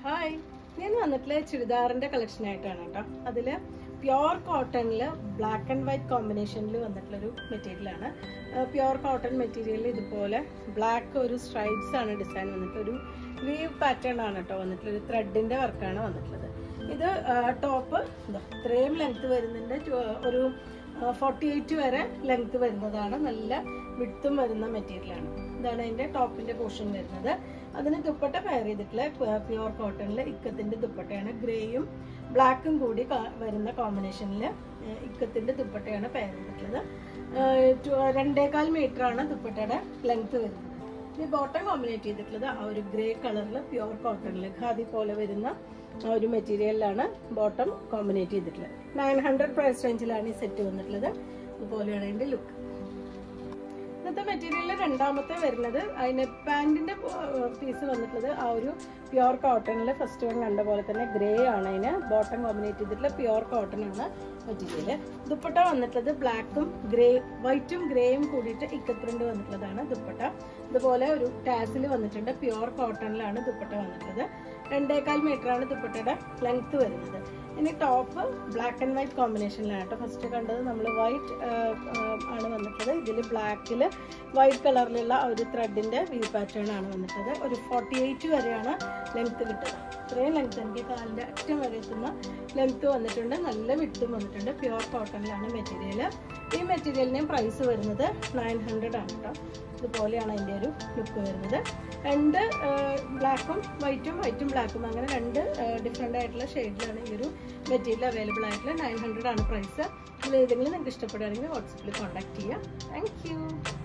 hi ഞാൻ വന്നിട്ടുള്ള ചുരിദാറിന്റെ collection ആയിട്ടാണ് കേട്ടോ അതിൽ പ്യോർ കോട്ടണിൽ ബ്ലാക്ക് ആൻഡ് വൈറ്റ് കോമ്പിനേഷനിൽ വന്നിട്ടുള്ളൊരു മെറ്റീരിയലാണ് പ്യോർ കോട്ടൺ മെറ്റീരിയലിൽ ഇതുപോലെ ബ്ലാക്ക് ഒരു സ്ട്രൈപ്സ് ആണ് ഡിസൈൻ വന്നിട്ട് ഒരു വീവ് പാറ്റേൺ ആണ് കേട്ടോ വന്നിട്ടുള്ളത് ഒരു ത്രെഡിന്റെ വർക്കാണ് വന്നിട്ടുള്ളത് ഇത് ടോപ്പ് ഇത്രയും ലെങ്ത് വരുന്നുണ്ട് ടു- ഒരു ഫോർട്ടി എയ്റ്റ് വരെ ലെങ്ത് വരുന്നതാണ് നല്ല വിട്ടും വരുന്ന മെറ്റീരിയലാണ് ഇതാണ് അതിന്റെ ടോപ്പിന്റെ പോർഷൻ വരുന്നത് അതിന് ദുപ്പട്ട പെയർ ചെയ്തിട്ടുള്ള പ്യുവർ കോട്ടണിൽ ഇക്കത്തിന്റെ ദുപ്പട്ടയാണ് ഗ്രേയും ബ്ലാക്കും കൂടി കാ- വരുന്ന കോമ്പിനേഷനിൽ ഇക്കത്തിന്റെ ദുപ്പട്ടയാണ് പെയർ ചെയ്തിട്ടുള്ളത് ഏഹ് ടു- രണ്ടേകാൽ മീറ്റർ ആണ് ദുപ്പട്ടയുടെ ലെങ്ത് വരുന്നത് ഈ ബോട്ടം കോമ്പിനേറ്റ് ചെയ്തിട്ടുള്ളത് ആ ഒരു ഗ്രേ കളറിൽ പ്യുവർ കോട്ടണിൽ ഖാദി പോലെ വരുന്ന ആ ഒരു മെറ്റീരിയലിലാണ് ബോട്ടം കോമ്പിനേറ്റ് ചെയ്തിട്ടുള്ളത് നയൻ ഹൺഡ്രഡ് പ്രൈസ് റേഞ്ചിലാണ് ഈ സെറ്റ് വന്നിട്ടുള്ളത് ഇതുപോലെയാണ് അതിന്റെ ലുക്ക് ഇന്നത്തെ മെറ്റീരിയലിൽ രണ്ടാമത്തെ വരുന്നത് അതിന് പാൻറ്റിന്റെ പീസ് വന്നിട്ടുള്ളത് ആ ഒരു പ്യുവർ കോട്ടണിൽ ഫസ്റ്റ് വൺ കണ്ട പോലെ തന്നെ ഗ്രേ ആണ് അതിന് ബോട്ടം കോമ്പിനേറ്റ് ചെയ്തിട്ടുള്ള പ്യുവർ കോട്ടൺ ആണ് മെറ്റീരിയൽ ദുപ്പട്ട വന്നിട്ടുള്ളത് ബ്ലാക്കും ഗ്രേ വൈറ്റും ഗ്രേയും കൂടിയിട്ട് ഇക്കത്രിണ്ട് വന്നിട്ടുള്ളതാണ് ദുപ്പട്ട ഇതുപോലെ ഒരു ടാസിൽ വന്നിട്ടുണ്ട് പ്യുവർ കോട്ടണിലാണ് ദുപ്പട്ട വന്നിട്ടുള്ളത് രണ്ടേകാൽ മീറ്റർ ആണ് ദുപ്പട്ടയുടെ ലെങ്ത് വരുന്നത് ഇനി ടോപ്പ് ബ്ലാക്ക് ആൻഡ് വൈറ്റ് കോമ്പിനേഷനിലാണ് കേട്ടോ ഫസ്റ്റ് കണ്ടത് നമ്മൾ വൈറ്റ് ആണ് വന്നിട്ടുള്ളത് ഇതിൽ ബ്ലാക്കിൽ വൈറ്റ് കളറിലുള്ള ആ ഒരു ത്രെഡിന്റെ വ്യൂ പാറ്റേൺ ആണ് വന്നിട്ടുള്ളത് ഒരു ഫോർട്ടി എയ്റ്റ് വരെയാണ് ലെങ്ത് കിട്ടുന്നത് ഇത്രയും ലെങ്ത് എനിക്ക് കാലിന്റെ അറ്റം വരെ എത്തുന്ന ലെങ്ത് വന്നിട്ടുണ്ട് നല്ല വിട്ടും വന്നിട്ടുണ്ട് പ്യുവർ കോട്ടണിലാണ് മെറ്റീരിയൽ ഈ മെറ്റീരിയലിന് പ്രൈസ് വരുന്നത് നയൻ ഹൺഡ്രഡ് ആണ് കേട്ടോ ഇതുപോലെയാണ് അതിൻ്റെ ഒരു ലുക്ക് വരുന്നത് രണ്ട് ബ്ലാക്കും വൈറ്റും വൈറ്റും ബ്ലാക്കും അങ്ങനെ രണ്ട് ഡിഫറെൻ്റ് ആയിട്ടുള്ള ഷെയ്ഡിലാണ് ഈ ഒരു മെറ്റീരിയൽ അവൈലബിൾ ആയിട്ടുള്ള നയൻ ഹൺഡ്രഡ് ആണ് പ്രൈസ് ഇതിൽ ഏതെങ്കിലും നിങ്ങൾക്ക് ഇഷ്ടപ്പെടുകയാണെങ്കിൽ വാട്സപ്പിൽ കോൺടാക്ട് ചെയ്യുക താങ്ക് യു